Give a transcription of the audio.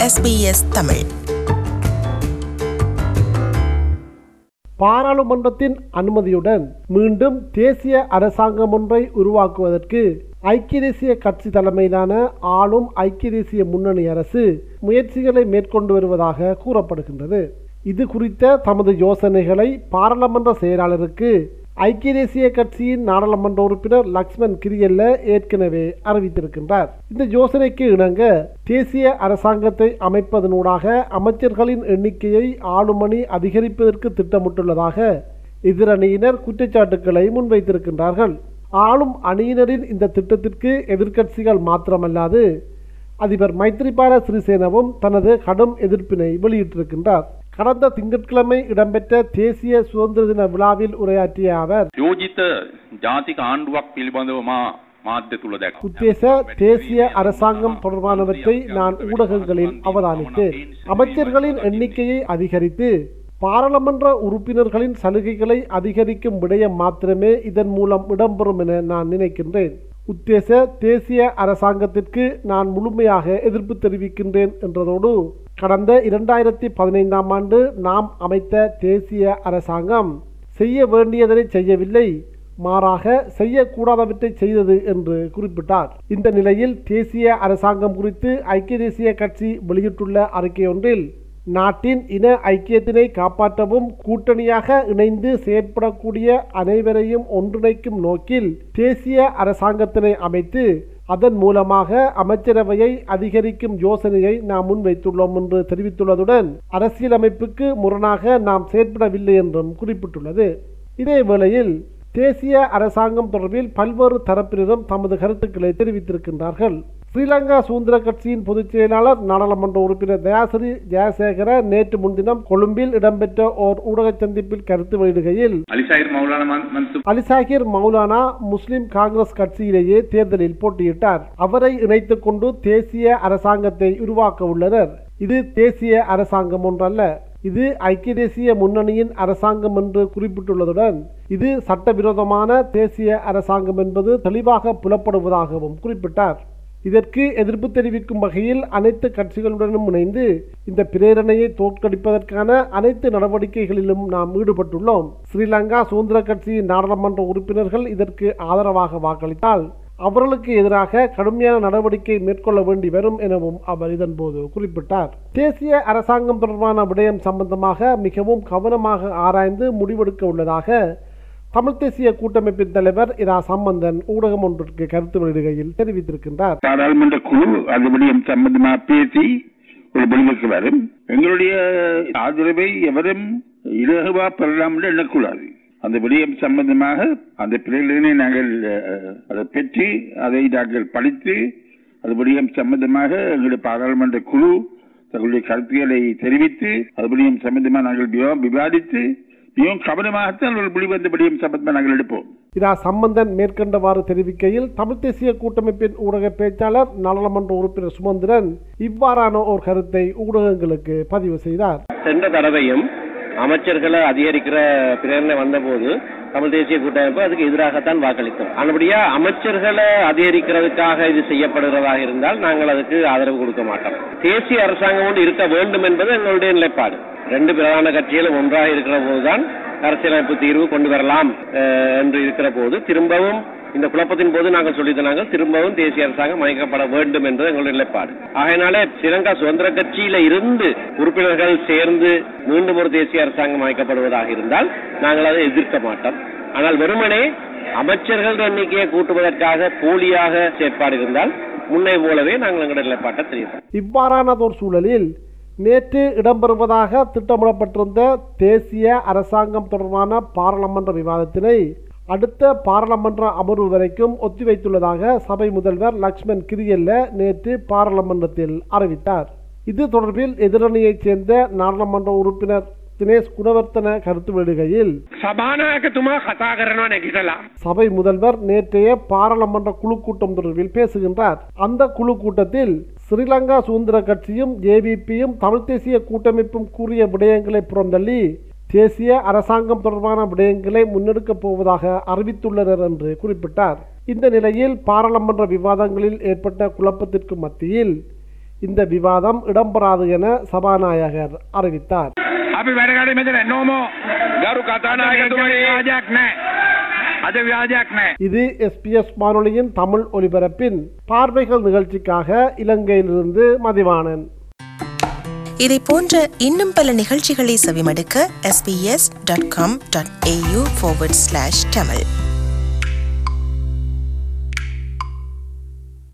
SBS Tamil பாராளுமன்றத்தின் அனுமதியுடன் மீண்டும் தேசிய அரசாங்கம் ஒன்றை உருவாக்குவதற்கு ஐக்கிய தேசிய கட்சி தலைமையிலான ஆளும் ஐக்கிய தேசிய முன்னணி அரசு முயற்சிகளை மேற்கொண்டு வருவதாக கூறப்படுகின்றது இது குறித்த தமது யோசனைகளை பாராளுமன்ற செயலாளருக்கு ஐக்கிய தேசிய கட்சியின் நாடாளுமன்ற உறுப்பினர் லக்ஷ்மண் கிரியல்ல ஏற்கனவே அறிவித்திருக்கின்றார் இந்த யோசனைக்கு இணங்க தேசிய அரசாங்கத்தை அமைப்பதனூடாக அமைச்சர்களின் எண்ணிக்கையை ஆளுமணி அதிகரிப்பதற்கு திட்டமிட்டுள்ளதாக எதிரணியினர் குற்றச்சாட்டுக்களை முன்வைத்திருக்கின்றார்கள் ஆளும் அணியினரின் இந்த திட்டத்திற்கு எதிர்க்கட்சிகள் மாத்திரமல்லாது அதிபர் மைத்ரிபால சிறிசேனவும் தனது கடும் எதிர்ப்பினை வெளியிட்டிருக்கின்றார் கடந்த திங்கட்கிழமை இடம்பெற்ற தேசிய சுதந்திர தின விழாவில் உரையாற்றிய அவர் යෝජිත ජාතික ආණ්ඩුවක් පිළිබඳව මා මාධ්‍ය තුළ දැක් உத்தேச தேசிய அரசாங்கம் தொடர்பானவற்றை நான் ஊடகங்களில் அவதானித்தேன் அமைச்சர்களின் எண்ணிக்கையை அதிகரித்து பாராளுமன்ற உறுப்பினர்களின் சலுகைகளை அதிகரிக்கும் விடயம் மாத்திரமே இதன் மூலம் இடம்பெறும் என நான் நினைக்கின்றேன் உத்தேச தேசிய அரசாங்கத்திற்கு நான் முழுமையாக எதிர்ப்பு தெரிவிக்கின்றேன் என்றதோடு கடந்த இரண்டாயிரத்தி பதினைந்தாம் ஆண்டு நாம் அமைத்த தேசிய அரசாங்கம் செய்ய வேண்டியதனை செய்யவில்லை மாறாக செய்யக்கூடாதவற்றை செய்தது என்று குறிப்பிட்டார் இந்த நிலையில் தேசிய அரசாங்கம் குறித்து ஐக்கிய தேசிய கட்சி வெளியிட்டுள்ள அறிக்கை ஒன்றில் நாட்டின் இன ஐக்கியத்தினை காப்பாற்றவும் கூட்டணியாக இணைந்து செயற்படக்கூடிய அனைவரையும் ஒன்றிணைக்கும் நோக்கில் தேசிய அரசாங்கத்தினை அமைத்து அதன் மூலமாக அமைச்சரவையை அதிகரிக்கும் யோசனையை நாம் முன்வைத்துள்ளோம் என்று தெரிவித்துள்ளதுடன் அரசியலமைப்புக்கு முரணாக நாம் செயற்படவில்லை என்றும் குறிப்பிட்டுள்ளது இதே வேளையில் தேசிய அரசாங்கம் தொடர்பில் பல்வேறு தரப்பினரும் தமது கருத்துக்களை தெரிவித்திருக்கின்றார்கள் ஸ்ரீலங்கா சுதந்திர கட்சியின் பொதுச் செயலாளர் நாடாளுமன்ற உறுப்பினர் தயாசிரி ஜெயசேகர நேற்று முன்தினம் கொழும்பில் இடம்பெற்ற ஓர் ஊடக சந்திப்பில் கருத்து வெளியிடுகையில் අලිසයිර් මෞලාන මන්තු அலிசாகிர் மௌலானா முஸ்லிம் காங்கிரஸ் கட்சியிலேயே தேர்தலில் போட்டியிட்டார் அவரை இணைத்துக் கொண்டு தேசிய அரசாங்கத்தை உருவாக்க உள்ளனர் இது தேசிய அரசாங்கம் ஒன்றல்ல இது ஐக்கிய தேசிய முன்னணியின் அரசாங்கம் என்று குறிப்பிட்டுள்ளதுடன் இது சட்டவிரோதமான தேசிய அரசாங்கம் என்பது தெளிவாக புலப்படுவதாகவும் குறிப்பிட்டார் இதற்கு எதிர்ப்பு தெரிவிக்கும் வகையில் அனைத்து கட்சிகளுடனும் இணைந்து இந்த பிரேரணையை தோற்கடிப்பதற்கான அனைத்து நடவடிக்கைகளிலும் நாம் ஈடுபட்டுள்ளோம் ஸ்ரீலங்கா சுதந்திர கட்சியின் நாடாளுமன்ற உறுப்பினர்கள் இதற்கு ஆதரவாக வாக்களித்தால் அவர்களுக்கு எதிராக கடுமையான நடவடிக்கை மேற்கொள்ள வேண்டி வரும் எனவும் அவர் இதன்போது குறிப்பிட்டார் தேசிய அரசாங்கம் தொடர்பான விடயம் சம்பந்தமாக மிகவும் கவனமாக ஆராய்ந்து முடிவெடுக்க உள்ளதாக தமிழ் தேசிய கூட்டமைப்பின் தலைவர் இரா சம்பந்தன் ஊடகம் ஒன்றிற்கு கருத்து வெளியிடுகையில் தெரிவித்திருக்கின்றார் பாராளுமன்ற குழு அது விடயம் சம்பந்தமாக பேசி ஒரு முடிவுக்கு வரும் எங்களுடைய ஆதரவை எவரும் இலகுவா பெறலாம் என்று எண்ணக்கூடாது அந்த விடயம் சம்பந்தமாக அந்த பிரேரணை நாங்கள் அஹ், அதை பெற்று அதை நாங்கள் படித்து அது விடயம் சம்பந்தமாக எங்களுடைய பாராளுமன்ற குழு தங்களுடைய கருத்துக்களை தெரிவித்து அது விடயம் சம்பந்தமாக நாங்கள் விவா- விவாதித்து மிகவும் கவனமாகத்தான் ஒரு முடிவு அந்த விடயம் சம்பந்தமாக நாங்கள் எடுப்போம் இரா சம்பந்தன் மேற்கண்டவாறு தெரிவிக்கையில் தமிழ் தேசிய கூட்டமைப்பின் ஊடக பேச்சாளர் நாடாளுமன்ற உறுப்பினர் சுமந்திரன் இவ்வாறான ஒரு கருத்தை ஊடகங்களுக்கு பதிவு செய்தார் சென்ற தடவையும் அமைச்சர்களை அதிகரிக்கிற பிரேரணை வந்தபோது தமிழ் தேசிய கூட்டமைப்பு அதுக்கு எதிராகத்தான் வாக்களித்தோம் ஆனபடியா அமைச்சர்களை அதிகரிக்கிறதுக்காக இது செய்யப்படுகிறதாக இருந்தால் நாங்கள் அதுக்கு ஆதரவு கொடுக்க மாட்டோம் தேசிய அரசாங்கம் ஒன்று இருக்க வேண்டும் என்பது எங்களுடைய நிலைப்பாடு ரெண்டு பிரதான கட்சிகளும் ஒன்றாக இருக்கிற போதுதான் அரசியலமைப்பு தீர்வு கொண்டு வரலாம் அஹ், என்று இருக்கிற போது திரும்பவும் இந்த குழப்பத்தின் போது நாங்கள் சொல்லித்த நாங்கள் திரும்பவும் தேசிய அரசாங்கம் அமைக்கப்பட வேண்டும் என்பது எங்களுடைய நிலைப்பாடு ஆகையினாலே ஸ்ரீலங்கா சுதந்திர கட்சியில இருந்து உறுப்பினர்கள் சேர்ந்து மீண்டும் ஒரு தேசிய அரசாங்கம் அமைக்கப்படுவதாக இருந்தால் நாங்கள் அதை எதிர்க்க மாட்டோம் ஆனால் வெறுமனே அமைச்சர்கள் எண்ணிக்கையை கூட்டுவதற்காக போலியாக செயற்பாடு இருந்தால் முன்னை போலவே நாங்கள் எங்களுடைய நிலைப்பாட்டை தெரிவிப்போம் இவ்வாறானதோர் சூழலில் நேற்று இடம்பெறுவதாக திட்டமிடப்பட்டிருந்த தேசிய அரசாங்கம் தொடர்பான பாராளுமன்ற விவாதத்தினை அடுத்த பாராளுமன்ற அமர்வு வரைக்கும் ஒத்திவைத்துள்ளதாக சபை முதல்வர் லக்ஷ்மண் கிரியல்ல நேற்று பாராளுமன்றத்தில் அறிவித்தார் இது தொடர்பில் எதிரணியைச் சேர்ந்த நாடாளுமன்ற உறுப்பினர் தினேஷ் குணவர்த்தன கருத்து வெளியிடுகையில் සභානායකතුමා කතා කරනවා නැගිටලා. சபை முதல்வர் நேற்றைய பாராளுமன்ற குழு கூட்டம் தொடர்பில் பேசுகின்றார் அந்த குழு கூட்டத்தில் ஸ்ரீலங்கா சுதந்திர கட்சியும் ஜேவிபியும் தமிழ் தேசிய கூட்டமைப்பும் கூறிய விடயங்களை புறந்தள்ளி தேசிய அரசாங்கம் தொடர்பான விடயங்களை முன்னெடுக்கப் போவதாக அறிவித்துள்ளனர் என்று குறிப்பிட்டார் இந்த நிலையில் பாராளுமன்ற விவாதங்களில் ஏற்பட்ட குழப்பத்திற்கு மத்தியில் இந்த விவாதம் இடம்பெறாது என சபாநாயகர் அறிவித்தார் අපි වැඩකට මෙතන නෝමෝ ගරු කතානායකතුමනි ව්‍යාජයක් නෑ අද ව්‍යාජයක් නෑ இது எஸ்பிஎஸ் வானொலியின் தமிழ் ஒலிபரப்பின் பார்வைகள் நிகழ்ச்சிக்காக இலங்கையிலிருந்து மதிவாணன் இதை போன்ற இன்னும் பல நிகழ்ச்சிகளை செவிமடுக்க sbs.com.au forward slash tamil